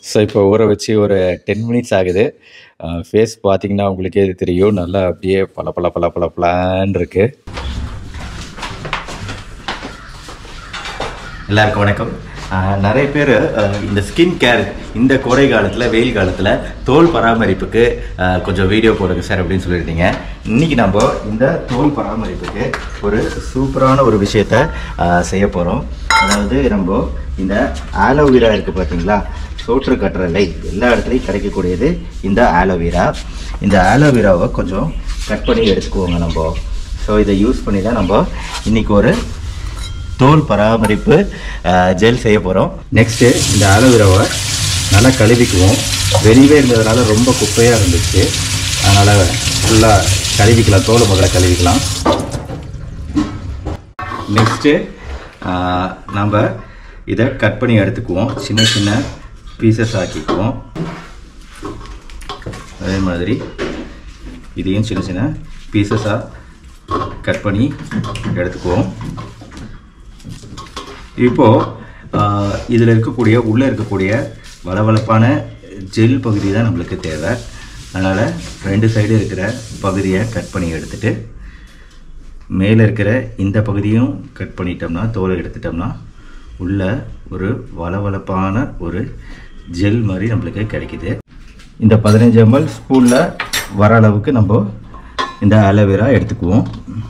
so இப்போ ஊற வச்சு ஒரு டென் மினிட்ஸ் ஆகுது ஃபேஸ் பார்த்தீங்கன்னா உங்களுக்கே இது தெரியும் நல்லா அப்படியே பல பல பல பல பலான் இருக்கு எல்லாருக்கும் வணக்கம் அஹ், நிறைய பேர் அஹ், இந்த ஸ்கின் கேர் இந்த கோடை காலத்தில் வெயில் காலத்தில் தோல் பராமரிப்புக்கு அஹ், கொஞ்சம் வீடியோ போடுங்க சார் அப்படின்னு சொல்லியிருந்தீங்க இன்னைக்கு நம்ம இந்த தோல் பராமரிப்புக்கு ஒரு சூப்பரான ஒரு விஷயத்த அஹ், செய்ய போகிறோம் அதாவது நம்ம இந்த ஆலோவேரா இருக்குது பார்த்தீங்களா சோற்று கற்றலை எல்லா இடத்துலையும் கிடைக்கக்கூடியது இந்த ஆலோவேரா இந்த ஆலோவேராவை கொஞ்சம் கட் பண்ணி எடுத்துக்குவோங்க நம்ம ஸோ இதை யூஸ் பண்ணி தான் நம்ம இன்னைக்கு ஒரு தோல் பராமரிப்பு ஜெல் செய்ய போகிறோம் நெக்ஸ்ட்டு இந்த ஆலோவேராவை நல்லா கழுவிக்குவோம் வெளியவே இருந்ததுனால ரொம்ப குப்பையாக இருந்துச்சு அதனால் ஃபுல்லாக கழுவிக்கலாம் தோலை முதல்ல கழுவிக்கலாம் நெக்ஸ்ட்டு நம்ம இதை கட் பண்ணி எடுத்துக்குவோம் சின்ன சின்ன பீசஸ் ஆக்கிக்குவோம் அதே மாதிரி இதையும் சின்ன சின்ன பீசஸாக கட் பண்ணி எடுத்துக்குவோம் இப்போது இதில் இருக்கக்கூடிய உள்ளே இருக்கக்கூடிய வளவளப்பான ஜெல் பகுதி தான் நம்மளுக்கு தேவை அதனால் ரெண்டு சைடு இருக்கிற பகுதியை கட் பண்ணி எடுத்துட்டு மேலே இருக்கிற இந்த பகுதியும் கட் பண்ணிட்டோம்னா தோலை எடுத்துட்டோம்னா உள்ள ஒரு வளவளப்பான ஒரு ஜெல் மாதிரி நம்மளுக்கு கிடைக்குது இந்த பதினஞ்சு எம்எல் ஸ்பூனில் வர அளவுக்கு நம்ம இந்த அலோவேரா எடுத்துக்குவோம்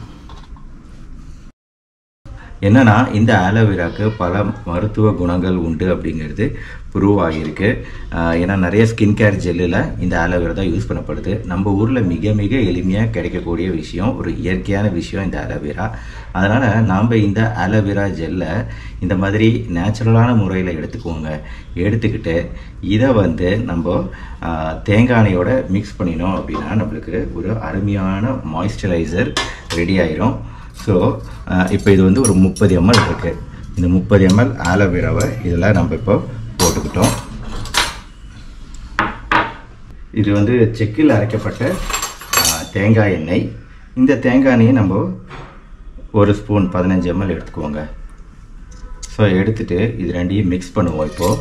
என்னன்னா இந்த ஆலோவேராக்கு பல மருத்துவ குணங்கள் உண்டு அப்படிங்கிறது ப்ரூவ் ஆகியிருக்கு ஆஹ் ஏன்னா நிறைய ஸ்கின் கேர் ஜெல்லில் இந்த ஆலோவேரா தான் யூஸ் பண்ணப்படுது நம்ம ஊரில் மிக மிக எளிமையாக கிடைக்கக்கூடிய விஷயம் ஒரு இயற்கையான விஷயம் இந்த ஆலோவேரா அதனால் நாம் இந்த ஆலோவேரா ஜெல்லை இந்த மாதிரி நேச்சுரலான முறையில் எடுத்துக்குவோங்க எடுத்துக்கிட்டு இதை வந்து நம்ம ஆஹ் தேங்காய் எண்ணெயோட மிக்ஸ் பண்ணினோம் அப்படின்னா நம்மளுக்கு ஒரு அருமையான மாய்ஸ்சரைசர் ரெடி ஆயிரும் ஸோ இப்போ இது வந்து ஒரு முப்பது எம்எல் இருக்குது இந்த முப்பது எம்எல் ஆலோவேராவை இதில் நம்ம இப்போ போட்டுக்கிட்டோம் இது வந்து செக்கில் அரைக்கப்பட்ட ஆ, தேங்காய் எண்ணெய் இந்த தேங்காய் எண்ணெயை நம்ம ஒரு ஸ்பூன் பதினஞ்சு எம்எல் எடுத்துக்குவோங்க ஸோ எடுத்துட்டு இது ரெண்டையும் மிக்ஸ் பண்ணுவோம் இப்போது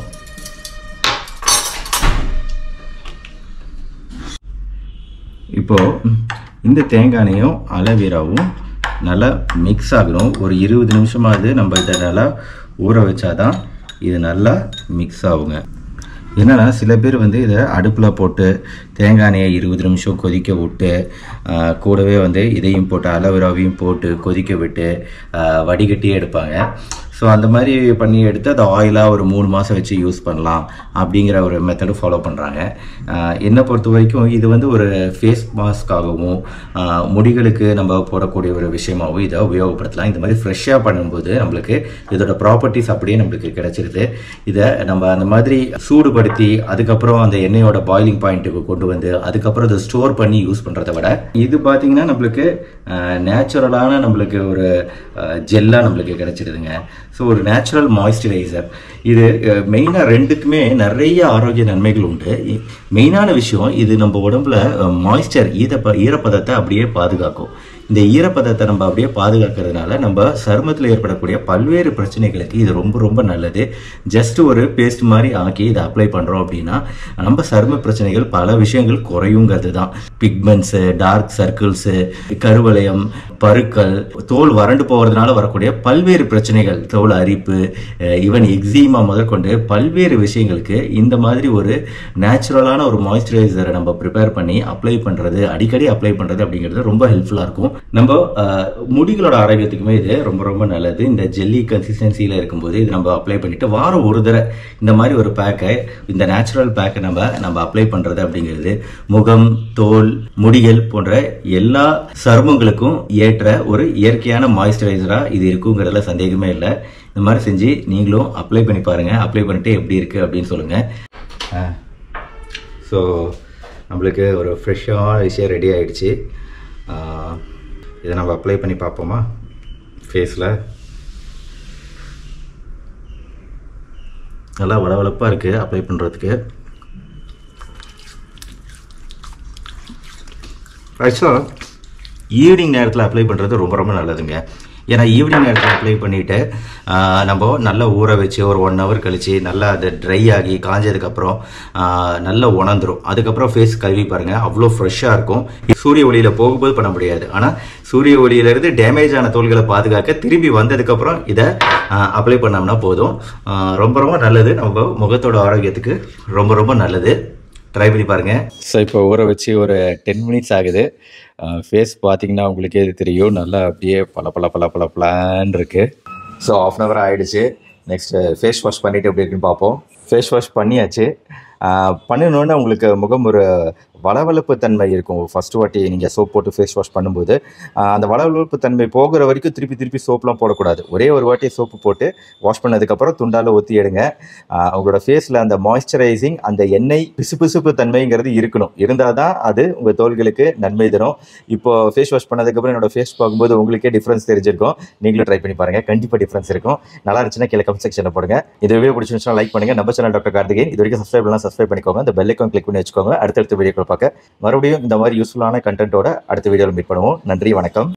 இப்போது இந்த தேங்காய் எண்ணெயும் அலோவேராவும் நல்லா மிக்ஸ் ஆகணும் ஒரு இருபது நிமிஷமாவது நம்ம இதை நல்லா ஊற வச்சாதான் இது நல்லா மிக்ஸ் ஆகுங்க என்னன்னா சில பேர் வந்து இதை அடுப்பில் போட்டு தேங்காய் எண்ணெயை இருபது நிமிஷம் கொதிக்க விட்டு ஆஹ், கூடவே வந்து இதையும் போட்டு அலோவேராவையும் போட்டு கொதிக்க விட்டு ஆஹ், வடிகட்டி எடுப்பாங்க ஸோ அந்த மாதிரி பண்ணி எடுத்து அதை ஆயிலாக ஒரு மூணு மாதம் வச்சு யூஸ் பண்ணலாம் அப்படிங்கிற ஒரு மெத்தடு ஃபாலோ பண்ணுறாங்க என்னை பொறுத்த வரைக்கும் இது வந்து ஒரு ஃபேஸ் மாஸ்க்காகவும் முடிகளுக்கு நம்ம போடக்கூடிய ஒரு விஷயமாகவும் இதை உபயோகப்படுத்தலாம் இந்த மாதிரி ஃப்ரெஷ்ஷாக பண்ணும்போது நம்மளுக்கு இதோட ப்ராப்பர்ட்டிஸ் அப்படியே நம்மளுக்கு கிடைச்சிருது இதை நம்ம அந்த மாதிரி சூடுபடுத்தி அதுக்கப்புறம் அந்த எண்ணெயோட பாயிலிங் பாயிண்ட்டுக்கு கொண்டு வந்து அதுக்கப்புறம் அதை ஸ்டோர் பண்ணி யூஸ் பண்ணுறதை விட இது பார்த்தீங்கன்னா நம்மளுக்கு நேச்சுரலான நம்மளுக்கு ஒரு ஜெல்லாக நம்மளுக்கு கிடைச்சிருதுங்க ஸோ ஒரு நேச்சுரல் மாய்ஸ்சரைசர் இது மெயினாக ரெண்டுக்குமே நிறைய ஆரோக்கிய நன்மைகள் உண்டு மெயினான விஷயம் இது நம்ம உடம்புல மாய்ஸ்சர் ஈரப்ப ஈரப்பதத்தை அப்படியே பாதுகாக்கும் இந்த ஈரப்பதத்தை நம்ம அப்படியே பாதுகாக்கிறதுனால நம்ம சருமத்தில் ஏற்படக்கூடிய பல்வேறு பிரச்சனைகளுக்கு இது ரொம்ப ரொம்ப நல்லது ஜஸ்ட் ஒரு பேஸ்ட் மாதிரி ஆக்கி இதை அப்ளை பண்ணுறோம் அப்படின்னா நம்ம சரும பிரச்சனைகள் பல விஷயங்கள் குறையுங்கிறது தான் பிக்மெண்ட்ஸு டார்க் சர்க்கிள்ஸு கருவளையம் பருக்கள் தோல் வறண்டு போகிறதுனால வரக்கூடிய பல்வேறு பிரச்சனைகள் தோல் அரிப்பு ஈவன் எக்ஸிமா முதற்கொண்டு பல்வேறு விஷயங்களுக்கு இந்த மாதிரி ஒரு நேச்சுரலான ஒரு மாய்ஸ்சரைசரை நம்ம ப்ரிப்பேர் பண்ணி அப்ளை பண்ணுறது அடிக்கடி அப்ளை பண்ணுறது அப்படிங்கிறது ரொம்ப ஹெல்ப்ஃபுல்லாக இருக்கும் நம்ம அஹ், முடிகளோட ஆரோக்கியத்துக்குமே இது ரொம்ப ரொம்ப நல்லது இந்த ஜெல்லி கன்சிஸ்டன்சியில் இருக்கும்போது இது நம்ம அப்ளை பண்ணிட்டு வாரம் ஒரு தடவை இந்த மாதிரி ஒரு பேக்கை இந்த நேச்சுரல் பேக்கை நம்ம நம்ம அப்ளை பண்ணுறது அப்படிங்கிறது முகம் தோல் முடிகள் போன்ற எல்லா சருமங்களுக்கும் ஏற்ற ஒரு இயற்கையான மாய்ஸ்சரைசராக இது இருக்குங்கிறதுல சந்தேகமே இல்லை இந்த மாதிரி செஞ்சு நீங்களும் அப்ளை பண்ணி பாருங்க அப்ளை பண்ணிட்டு எப்படி இருக்கு அப்படின்னு சொல்லுங்க ஸோ நம்மளுக்கு ஒரு ஃப்ரெஷ்ஷான விஷயம் ரெடி ஆயிடுச்சு ஆஹ், இதை நம்ம அப்ளை பண்ணி பார்ப்போமா ஃபேஸில் நல்லா வளவளப்பாக இருக்குது அப்ளை பண்ணுறதுக்கு ஆக்சுவலாக ஈவினிங் நேரத்தில் அப்ளை பண்ணுறது ரொம்ப ரொம்ப நல்லதுங்க ஏன்னா ஈவினிங் நேரத்தில் அப்ளை பண்ணிவிட்டு நம்ம நல்லா ஊற வச்சு ஒரு ஒன் ஹவர் கழிச்சு நல்லா அது ட்ரை ஆகி காஞ்சதுக்கப்புறம் நல்லா உணர்ந்துரும் அதுக்கப்புறம் ஃபேஸ் கழுவி பாருங்கள் அவ்வளோ ஃப்ரெஷ்ஷாக இருக்கும் சூரிய ஒளியில் போகும்போது பண்ண முடியாது ஆனால் சூரிய ஒளியிலேருந்து டேமேஜ் ஆன தோள்களை பாதுகாக்க திரும்பி வந்ததுக்கப்புறம் இதை அப்ளை பண்ணோம்னா போதும் ஆஹ் ரொம்ப ரொம்ப நல்லது நம்ம முகத்தோட ஆரோக்கியத்துக்கு ரொம்ப ரொம்ப நல்லது ட்ரை பண்ணி பாருங்கள் ஸோ இப்போ ஊற வச்சு ஒரு டென் மினிட்ஸ் ஆகுது ஃபேஸ் பார்த்தீங்கன்னா உங்களுக்கே இது தெரியும் நல்லா அப்படியே பல பல பல பல பிளான் இருக்குது ஸோ ஆஃப் அன் ஹவர் ஆகிடுச்சு நெக்ஸ்ட் ஃபேஸ் வாஷ் பண்ணிவிட்டு எப்படி இருக்குன்னு பார்ப்போம் ஃபேஸ் வாஷ் பண்ணியாச்சு பண்ணினோடனே உங்களுக்கு முகம் ஒரு வளவளப்பு தன்மை இருக்கும் ஃபஸ்ட்டு வாட்டி நீங்கள் சோப் போட்டு ஃபேஸ் வாஷ் பண்ணும்போது ஆஹ் அந்த வளவளப்பு தன்மை போகிற வரைக்கும் திருப்பி திருப்பி சோப்லாம் போடக்கூடாது ஒரே ஒரு வாட்டி சோப்பு போட்டு வாஷ் பண்ணதுக்கப்புறம் துண்டால் ஊற்றி எடுங்க ஆஹ் உங்களோட ஃபேஸில் அந்த மாய்ஸ்சரைசிங் அந்த எண்ணெய் பிசுபிசுப்பு தன்மைங்கிறது இருக்கணும் இருந்தால் தான் அது உங்கள் தோள்களுக்கு நன்மை தரும் இப்போ ஃபேஸ் வாஷ் பண்ணதுக்கப்புறம் என்னோட ஃபேஸ் பார்க்கும்போது உங்களுக்கே டிஃப்ரென்ஸ் தெரிஞ்சிருக்கும் நீங்களும் ட்ரை பண்ணி பாருங்கள் கண்டிப்பாக டிஃப்ரென்ஸ் இருக்கும் நல்லா இருந்துச்சுன்னா கீழே கமெண்ட் செக்ஷனில் போடுங்க இந்த வீடியோ பிடிச்சிருந்துச்சுன்னா லைக் பண்ணுங்கள் நம்ம சேனல் டாக்டர் கார்த்திகேயன் இது வரைக்கும் சப்ஸ்கிரைப் பண்ணலாம் சப்ஸ்கிரைப் பண்ணிக்கோங்க இந்த பெல் ஐக்கான் கிளிக் பண்ணி வச்சுக்கோங்க அடுத்தடுத்த வீடியோக்கள் பார்க்க மறுபடியும் இந்த மாதிரி யூஸ்ஃபுல்லான கண்டென்ட்டோட அடுத்த வீடியோவில் மீட் பண்ணுவோம் நன்றி வணக்கம்